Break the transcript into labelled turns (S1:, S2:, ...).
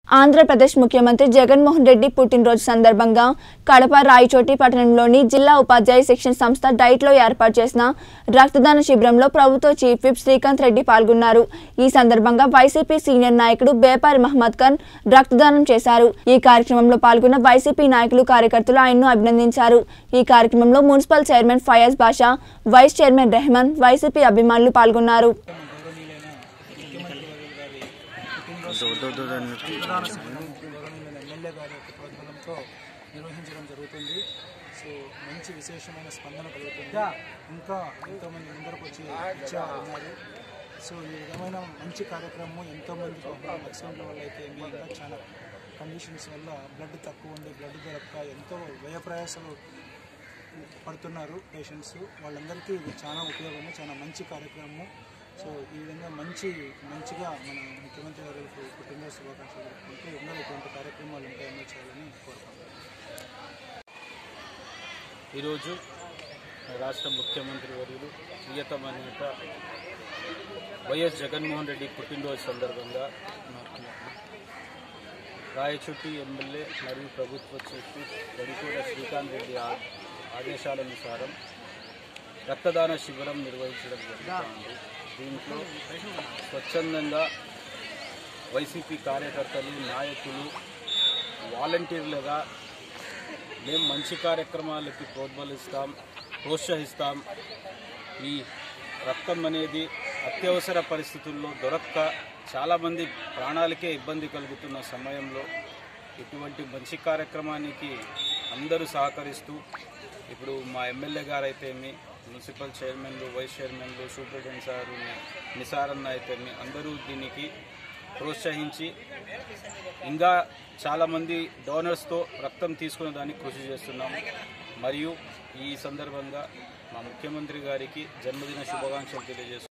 S1: ఆంధ్రప్రదేశ్ ముఖ్యమంత్రి జగన్మోహన్ రెడ్డి పుట్టినరోజు సందర్భంగా కడప రాయచోటి పట్టణంలోని జిల్లా ఉపాధ్యాయ శిక్షణ సంస్థ డైట్లో ఏర్పాటు చేసిన రక్తదాన శిబిరంలో ప్రభుత్వ చీఫ్ విప్ శ్రీకాంత్ రెడ్డి పాల్గొన్నారు ఈ సందర్భంగా వైసీపీ సీనియర్ నాయకుడు బేపారి మహమ్మద్ ఖాన్ రక్తదానం చేశారు ఈ కార్యక్రమంలో పాల్గొన్న వైసీపీ నాయకులు కార్యకర్తలు ఆయన్ను అభినందించారు ఈ కార్యక్రమంలో municipal chairman Fayaz Basha vice chairman Rehman YCP అభిమానులు పాల్గొన్నారు
S2: గౌరవనీయులైన ముఖ్యమంత్రి వర్యులు గారి పుట్టినరోజు రక్తదాన శిబిరం గౌరవనీయులైన ఎమ్మెల్యే గారి యొక్క ప్రోద్బలంతో నిర్వహించడం జరుగుతుంది సో మంచి విశేషమైన స్పందన కలుగుతుంది ఇంకా ఎంతోమంది ముందరకు వచ్చి ఇచ్చేవారు ఉన్నారు సో ఈ విధమైన మంచి కార్యక్రమం ఎంతోమంది యాక్సిడెంట్ల వల్ల అయితే ఏమి ఇంకా చాలా కండిషన్స్ వల్ల బ్లడ్ తక్కువ ఉండి బ్లడ్ దొరక్క ఎంతో వ్యయ ప్రయాసాలు పడుతున్నారు పేషెంట్స్ వాళ్ళందరికీ ఇది చాలా ఉపయోగము చాలా మంచి కార్యక్రమము సో ఈ విధంగా మంచి మంచిగా మన ముఖ్యమంత్రి గారికి పుట్టినరోజు శుభాకాంక్షలు జరుపుకుంటూ ఎన్నో ఇటువంటి కార్యక్రమాలు ఉంటాయని చేయాలని కోరుకుంటున్నాను
S3: ఈరోజు రాష్ట్ర ముఖ్యమంత్రి వర్యులు ప్రియతమ నేత వైఎస్ జగన్మోహన్ రెడ్డి పుట్టినరోజు సందర్భంగా రాయచుట్టి ఎమ్మెల్యే మరియు ప్రభుత్వ చీఫ్ గడికోట శ్రీకాంత్ రెడ్డి ఆ- ఆదేశాలనుసారం రక్తదాన శిబిరం నిర్వహించడం జరుగుతుంది దీంట్లో స్వచ్ఛందంగా వైసీపీ కార్యకర్తలు నాయకులు వాలంటీర్లుగా మేము మంచి కార్యక్రమాలకి ప్రోద్బలిస్తాం ప్రోత్సహిస్తాం ఈ రక్తం అనేది అత్యవసర పరిస్థితుల్లో దొరక్క చాలామంది ప్రాణాలకే ఇబ్బంది కలుగుతున్న సమయంలో ఇటువంటి మంచి కార్యక్రమానికి అందరూ సహకరిస్తూ ఇప్పుడు మా ఎమ్మెల్యే గారు అయితేమి మున్సిపల్ చైర్మన్లు వైస్ చైర్మన్లు సూపరింటెండెంట్ సార్ నిసారన్న అయితేమి అందరూ దీనికి ప్రోత్సహించి ఇంకా చాలామంది డోనర్స్తో రక్తం తీసుకునే దానికి కృషి చేస్తున్నాం మరియు ఈ సందర్భంగా మా ముఖ్యమంత్రి గారికి జన్మదిన శుభాకాంక్షలు తెలియజేస్తున్నాం